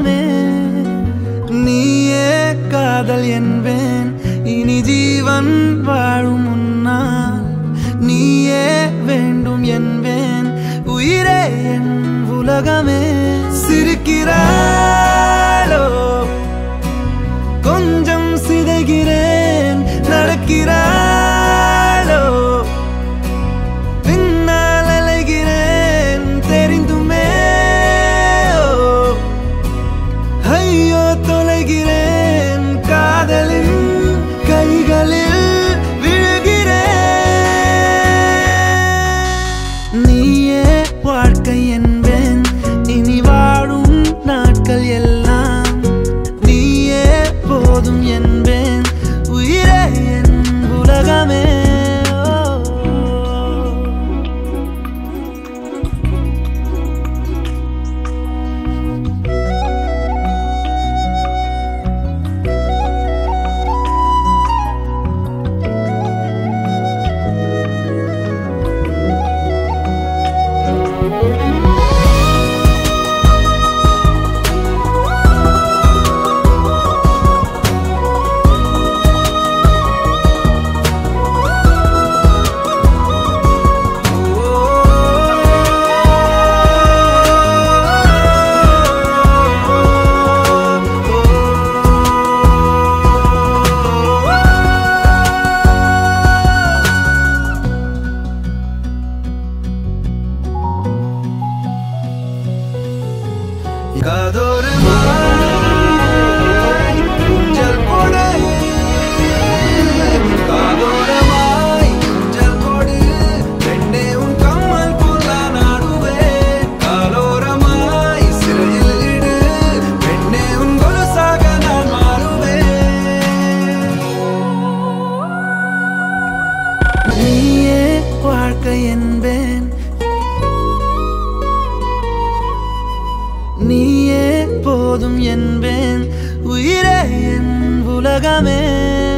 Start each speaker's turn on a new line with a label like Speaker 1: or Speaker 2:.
Speaker 1: உலகமே நீயே காதல் என்பேன் இனி ஜீவன் வாழும் முன்னால் நீயே வேண்டும் என்பேன் உயிரே என் உலகமே சிரிக்கிறாளோ கொஞ்சம் சிதைகிறேன் நடக்கிறாளோ பின்னால் அலைகிறேன் தெரிந்துமே ஓ, ஐயோ தொலைகிறேன் காதலின் கைகளில் விழுகிறேன் நீயே வாழ்க்கை என்பேன் இனி வாழும் நாட்கள் எல்லாம் நீயே போதும் என்பேன் உயிரே என் உலகமே ஓ. காதோரமாய் ஊஞ்சல் போடு காதோரமாய் ஊஞ்சல் போடு பெண்ணே உன் கம்மல் போல நாடுவேன் காலோரமாய் சிறையில் இடு பெண்ணே உன் கொலுசாக நான் மாறுவேன் நீயே வாழ்க்கை என்பேன் நீயே போதும் என்பேன் உயிரே என் உலகமே